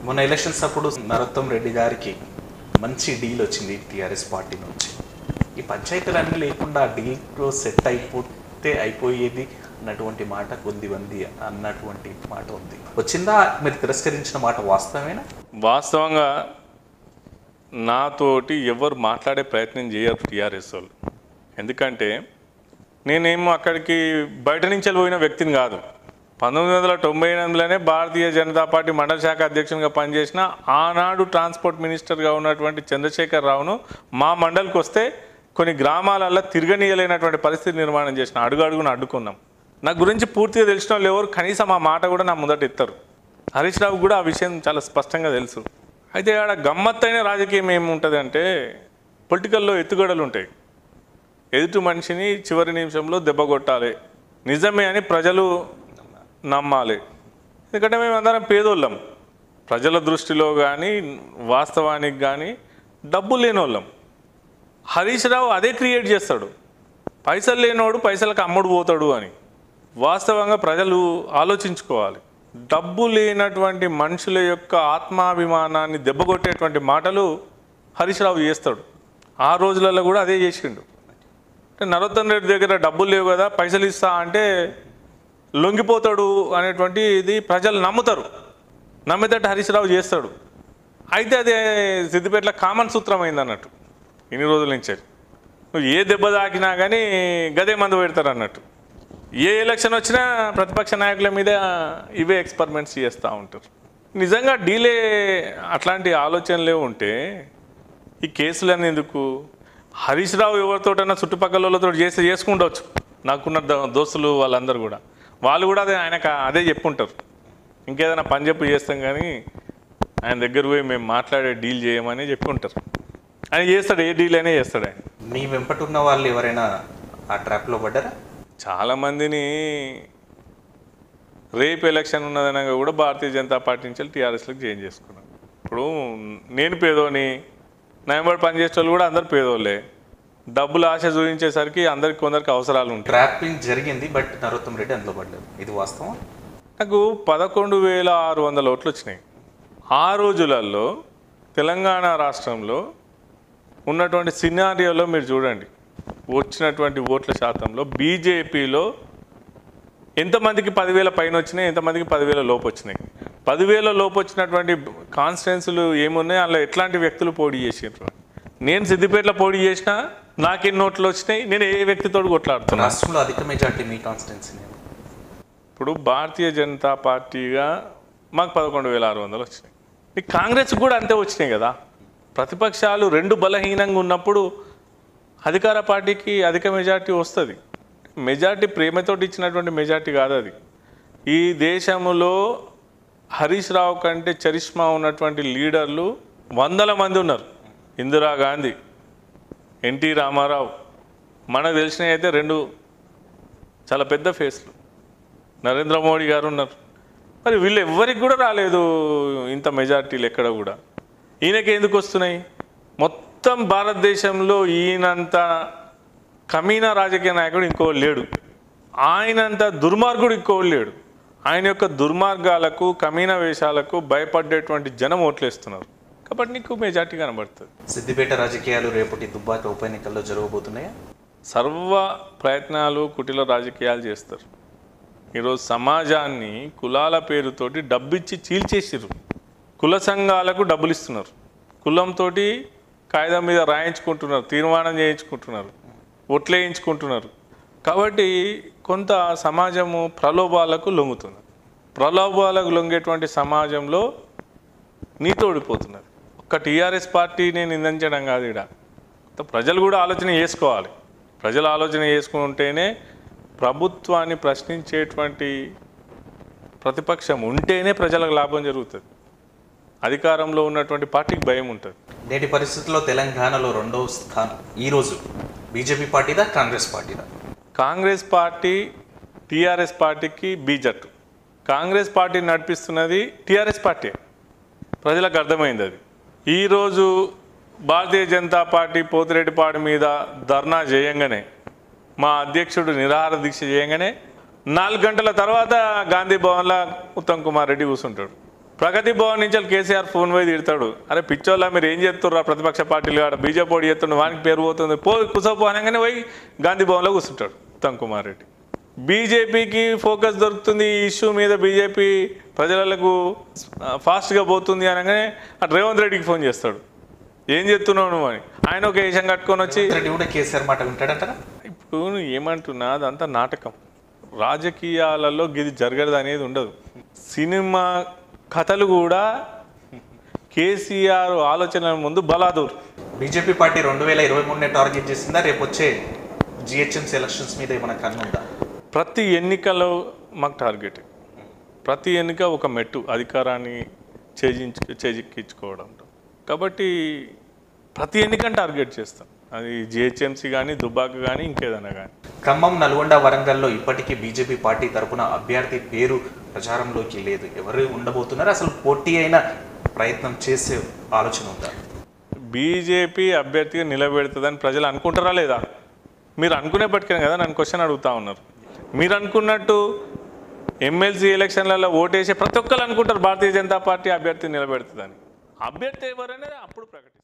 మొన్న ఎలక్షన్స్ అప్పుడు నరోత్తం రెడ్డి గారికి మంచి డీల్ వచ్చింది టీఆర్ఎస్ పార్టీ నుంచి ఈ పంచాయతీలన్నీ లేకుండా ఆ డీల్ సెట్ అయిపోతే అయిపోయేది అన్నటువంటి మాట కొద్దిమంది అన్నటువంటి మాట ఉంది వచ్చిందా మీరు తిరస్కరించిన మాట వాస్తవమేనా వాస్తవంగా నాతోటి ఎవరు మాట్లాడే ప్రయత్నం చేయరు టీఆర్ఎస్ వాళ్ళు ఎందుకంటే నేనేమో అక్కడికి బయట నుంచి పోయిన వ్యక్తిని కాదు పంతొమ్మిది వందల తొంభై ఎనిమిదిలోనే భారతీయ జనతా పార్టీ మండల శాఖ అధ్యక్షునిగా పనిచేసిన ఆనాడు ట్రాన్స్పోర్ట్ మినిస్టర్గా ఉన్నటువంటి చంద్రశేఖర్ రావును మా మండలికి వస్తే కొన్ని గ్రామాలలో తిరగనీయలేనటువంటి పరిస్థితి నిర్మాణం చేసిన అడుగు అడుగున అడ్డుకున్నాం నా గురించి పూర్తిగా తెలిసిన వాళ్ళు ఎవరు కనీసం ఆ మాట కూడా నా ముందట ఇస్తారు హరీష్ రావు కూడా ఆ విషయం చాలా స్పష్టంగా తెలుసు అయితే ఆడ గమ్మత్తైన రాజకీయం ఏముంటుంది అంటే పొలిటికల్లో ఎత్తుగడలు ఉంటాయి ఎదుటి మనిషిని చివరి నిమిషంలో దెబ్బ కొట్టాలి నిజమే అని ప్రజలు నమ్మాలి ఎందుకంటే మేమందరం పేదోళ్ళం ప్రజల దృష్టిలో కానీ వాస్తవానికి కానీ డబ్బు లేనోళ్ళం హరీష్ రావు అదే క్రియేట్ చేస్తాడు పైసలు లేనోడు పైసలకు అమ్ముడు పోతాడు అని వాస్తవంగా ప్రజలు ఆలోచించుకోవాలి డబ్బు లేనటువంటి మనుషుల యొక్క ఆత్మాభిమానాన్ని దెబ్బకొట్టేటువంటి మాటలు హరీష్ రావు చేస్తాడు ఆ రోజులలో కూడా అదే చేసిండు అంటే నరోత్తమ్ రెడ్డి దగ్గర డబ్బులు లేవు కదా పైసలు ఇస్తా అంటే లొంగిపోతాడు అనేటువంటి ఇది ప్రజలు నమ్ముతారు నమ్మితేట హరీష్ రావు చేస్తాడు అయితే అదే సిద్దిపేటలో కామన్ సూత్రం అయింది అన్నట్టు ఇన్ని రోజుల నుంచి నువ్వు ఏ దెబ్బ తాకినా కానీ గదే మందు పెడతారు అన్నట్టు ఏ ఎలక్షన్ వచ్చినా ప్రతిపక్ష నాయకుల మీద ఇవే ఎక్స్పెరిమెంట్స్ చేస్తూ ఉంటారు నిజంగా డీలే అట్లాంటి ఆలోచనలే ఉంటే ఈ కేసులన్నీ ఎందుకు హరీష్ రావు ఎవరితోటైనా చుట్టుపక్కల వాళ్ళతో చేసి చేసుకుండవచ్చు నాకున్న దో- దోస్తులు వాళ్ళందరూ కూడా వాళ్ళు కూడా అదే ఆయనకు అదే చెప్పుంటారు ఇంకేదైనా పని చెప్పు చేస్తాం కానీ ఆయన దగ్గర పోయి మేము మాట్లాడే డీల్ చేయమని చెప్పుంటారు ఆయన చేస్తాడు ఏ డీల్ అయినా చేస్తాడు ఆయన మీ వెంపటి ఉన్న వాళ్ళు ఎవరైనా ఆ ట్రాప్లో పడ్డారా చాలామందిని రేపు ఎలక్షన్ ఉన్నదనగా కూడా భారతీయ జనతా పార్టీ నుంచి టీఆర్ఎస్లోకి చేంజ్ చేసుకున్నాం ఇప్పుడు నేను పేదోని నవంబర్ పనిచేసే వాళ్ళు కూడా అందరు పేదోళ్ళే డబ్బులు ఆశ చూపించేసరికి అందరికి కొందరికి అవసరాలు ఉంటాయి ట్రాపింగ్ జరిగింది బట్ నరోత్తం రెడ్డి అందులో పడలేదు ఇది వాస్తవం నాకు పదకొండు వేల ఆరు వందల ఓట్లు వచ్చినాయి ఆ రోజులలో తెలంగాణ రాష్ట్రంలో ఉన్నటువంటి సినారియోలో మీరు చూడండి వచ్చినటువంటి ఓట్ల శాతంలో బీజేపీలో ఎంతమందికి పదివేల పైన వచ్చినాయి ఎంతమందికి పదివేల లోపు వచ్చినాయి పదివేల లోపు వచ్చినటువంటి కాన్స్టిట్యున్సీలు ఏమున్నాయి అందులో ఎట్లాంటి వ్యక్తులు పోటీ చేసారు నేను సిద్దిపేటలో పోటీ చేసినా నాకు ఎన్ని ఓట్లు వచ్చినాయి నేను ఏ వ్యక్తితో కొట్లాడుతున్నా రాష్ట్రంలో అధిక మెజార్టీ మీ కాన్స్టిట్యున్సీ ఇప్పుడు భారతీయ జనతా పార్టీగా మాకు పదకొండు వేల ఆరు వందలు వచ్చినాయి ఈ కాంగ్రెస్ కూడా అంతే వచ్చినాయి కదా ప్రతిపక్షాలు రెండు బలహీనంగా ఉన్నప్పుడు అధికార పార్టీకి అధిక మెజార్టీ వస్తుంది మెజార్టీ ప్రేమతోటి ఇచ్చినటువంటి మెజార్టీ కాదు అది ఈ దేశంలో హరీష్ రావు కంటే చరిష్మా ఉన్నటువంటి లీడర్లు వందల మంది ఉన్నారు ఇందిరాగాంధీ ఎన్టీ రామారావు మనకు తెలిసినవి అయితే రెండు చాలా పెద్ద ఫేస్లు నరేంద్ర మోడీ గారు ఉన్నారు మరి వీళ్ళు ఎవ్వరికి కూడా రాలేదు ఇంత మెజార్టీలు ఎక్కడ కూడా ఈయనకి ఎందుకు వస్తున్నాయి మొత్తం భారతదేశంలో ఈయనంత కమీనా రాజకీయ నాయకుడు ఇంకోడు లేడు ఆయనంత దుర్మార్గుడు ఇంకోడు లేడు ఆయన యొక్క దుర్మార్గాలకు కమీనా వేషాలకు భయపడేటువంటి జనం ఓట్లేస్తున్నారు కాబట్టి నీకు మెజార్టీ కనబడుతుంది సిద్దిపేట రాజకీయాలు రేపటి దుబ్బాక ఉప ఎన్నికల్లో జరగబోతున్నాయా సర్వ ప్రయత్నాలు కుటిల రాజకీయాలు చేస్తారు ఈరోజు సమాజాన్ని కులాల పేరుతోటి డబ్బిచ్చి చీల్చేసిర్రు కుల సంఘాలకు డబ్బులు ఇస్తున్నారు కులంతో కాగితం మీద రాయించుకుంటున్నారు తీర్మానం చేయించుకుంటున్నారు ఒట్లేయించుకుంటున్నారు కాబట్టి కొంత సమాజము ప్రలోభాలకు లొంగుతున్నది ప్రలోభాలకు లొంగేటువంటి సమాజంలో నీతో ఓడిపోతున్నది ఒక్క టీఆర్ఎస్ పార్టీని నిందించడం కాదు ఇక్కడ ప్రజలు కూడా ఆలోచన చేసుకోవాలి ప్రజలు ఆలోచన చేసుకుంటేనే ప్రభుత్వాన్ని ప్రశ్నించేటువంటి ప్రతిపక్షం ఉంటేనే ప్రజలకు లాభం జరుగుతుంది అధికారంలో ఉన్నటువంటి పార్టీకి భయం ఉంటుంది నేటి పరిస్థితుల్లో తెలంగాణలో రెండవ స్థానం ఈరోజు బీజేపీ పార్టీదా కాంగ్రెస్ పార్టీదా కాంగ్రెస్ పార్టీ టీఆర్ఎస్ పార్టీకి బీజట్టు కాంగ్రెస్ పార్టీ నడిపిస్తున్నది టీఆర్ఎస్ పార్టీ ప్రజలకు అర్థమైంది అది ఈరోజు భారతీయ జనతా పార్టీ పోతిరెడ్డిపాడు మీద ధర్నా చేయంగానే మా అధ్యక్షుడు నిరాహార దీక్ష చేయంగానే నాలుగు గంటల తర్వాత గాంధీ భవన్లో ఉత్తమ్ కుమార్ రెడ్డి కూర్చుంటాడు ప్రగతి భవన్ నుంచి వెళ్ళి కేసీఆర్ ఫోన్ పోయి తిడతాడు అరే పిచ్చోళ్ళ మీరు ఏం చేస్తుర్రా ప్రతిపక్ష పార్టీలు కాడ బీజేపీ ఓడి చేస్తుండు వానికి పేరు పోతుంది పో కుసపో అనగానే పోయి గాంధీ భవన్లో కూర్చుంటాడు ఉత్తమ్ కుమార్ రెడ్డి బీజేపీకి ఫోకస్ దొరుకుతుంది ఈ ఇష్యూ మీద బీజేపీ ప్రజలకు ఫాస్ట్గా పోతుంది అనగానే అటు రేవంత్ రెడ్డికి ఫోన్ చేస్తాడు ఏం చెప్తున్నావు నువ్వు అని ఆయన ఒక వేషం కట్టుకొని వచ్చి రెడ్డి కూడా కేసీఆర్ మాట వింటాడంటారా ఇప్పుడు నువ్వు ఏమంటున్నా అదంతా నాటకం రాజకీయాలలో గిది జరగదు అనేది ఉండదు సినిమా కథలు కూడా కేసీఆర్ ఆలోచనల ముందు బలాదూర్ బీజేపీ పార్టీ రెండు వేల ఇరవై మూడునే టార్గెట్ చేసిందా రేపు వచ్చే జిహెచ్ఎంసీ ఎలక్షన్స్ మీద ఏమైనా కన్ను ఉందా ప్రతి ఎన్నికలో మాకు టార్గెట్ ప్రతి ఎన్నిక ఒక మెట్టు అధికారాన్ని చేజించు చేజిక్కించుకోవడం కాబట్టి ప్రతి ఎన్నికని టార్గెట్ చేస్తాం అది జిహెచ్ఎంసీ కానీ దుబ్బాక కానీ ఇంకేదైనా కానీ ఖమ్మం నల్గొండ వరంగల్లో ఇప్పటికీ బీజేపీ పార్టీ తరపున అభ్యర్థి పేరు ప్రచారంలోకి లేదు ఎవరు ఉండబోతున్నారు అసలు పోటీ అయిన ప్రయత్నం చేసే ఆలోచన ఉందా బీజేపీ అభ్యర్థిగా నిలబెడుతుందని ప్రజలు అనుకుంటారా లేదా మీరు అనుకునేప్పటికే కదా నన్ను క్వశ్చన్ అడుగుతా ఉన్నారు మీరు అనుకున్నట్టు ఎమ్మెల్సీ ఎలక్షన్లలో ఓటేసే ప్రతి ఒక్కరు అనుకుంటారు భారతీయ జనతా పార్టీ అభ్యర్థి నిలబెడుతుందని అభ్యర్థి ఎవరనేది అప్పుడు ప్రకటిస్తారు